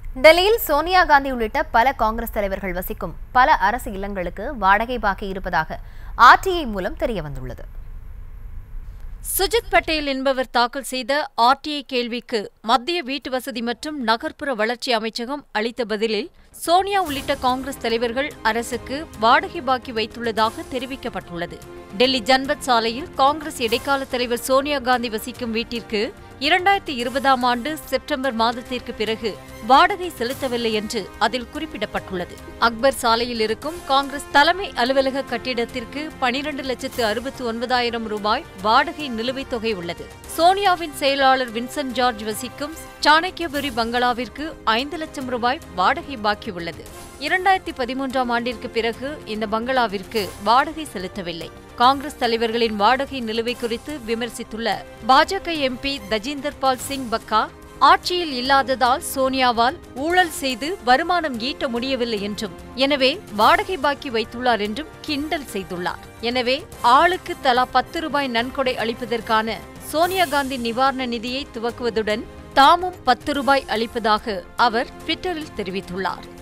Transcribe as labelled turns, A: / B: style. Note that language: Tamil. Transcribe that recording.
A: டெல்லியில் சோனியா காந்தி உள்ளிட்ட பல காங்கிரஸ் தலைவர்கள் வசிக்கும் பல அரசு இல்லங்களுக்கு வாடகை பாக்கி இருப்பதாக ஆர்டிஐ மூலம் தெரிய வந்துள்ளது
B: சுஜித் பட்டேல் என்பவர் தாக்கல் செய்த ஆர்டிஐ கேள்விக்கு மத்திய வீட்டு வசதி மற்றும் நகர்ப்புற வளர்ச்சி அமைச்சகம் அளித்த பதிலில் சோனியா உள்ளிட்ட காங்கிரஸ் தலைவர்கள் அரசுக்கு வாடகை பாக்கி வைத்துள்ளதாக தெரிவிக்கப்பட்டுள்ளது டெல்லி ஜன்பத் சாலையில் காங்கிரஸ் இடைக்கால தலைவர் சோனியா காந்தி வசிக்கும் வீட்டிற்கு இரண்டாயிரத்தி இருபதாம் ஆண்டு செப்டம்பர் மாதத்திற்கு பிறகு வாடகை செலுத்தவில்லை என்று அதில் குறிப்பிடப்பட்டுள்ளது அக்பர் சாலையில் இருக்கும் காங்கிரஸ் தலைமை அலுவலக கட்டிடத்திற்கு பனிரண்டு லட்சத்து அறுபத்து ஒன்பதாயிரம் ரூபாய் வாடகை நிலுவைத் தொகை உள்ளது சோனியாவின் செயலாளர் வின்சென்ட் ஜார்ஜ் வசிக்கும் சாணக்கியபுரி பங்களாவிற்கு ஐந்து லட்சம் ரூபாய் வாடகை பாக்கி உள்ளது இரண்டாயிரத்தி பதிமூன்றாம் ஆண்டிற்கு பிறகு இந்த பங்களாவிற்கு வாடகை செலுத்தவில்லை காங்கிரஸ் தலைவர்களின் வாடகை நிலுவை குறித்து விமர்சித்துள்ள பாஜக எம்பி தஜிந்தர் பால் சிங் பக்கா ஆட்சியில் இல்லாததால் சோனியாவால் ஊழல் செய்து வருமானம் ஈட்ட முடியவில்லை என்றும் எனவே வாடகை பாக்கி வைத்துள்ளார் என்றும் கிண்டல் செய்துள்ளார் எனவே ஆளுக்கு தலா பத்து ரூபாய் நன்கொடை அளிப்பதற்கான சோனியா காந்தி நிவாரண நிதியை துவக்குவதுடன் தாமும் பத்து ரூபாய் அளிப்பதாக அவர் ட்விட்டரில் தெரிவித்துள்ளார்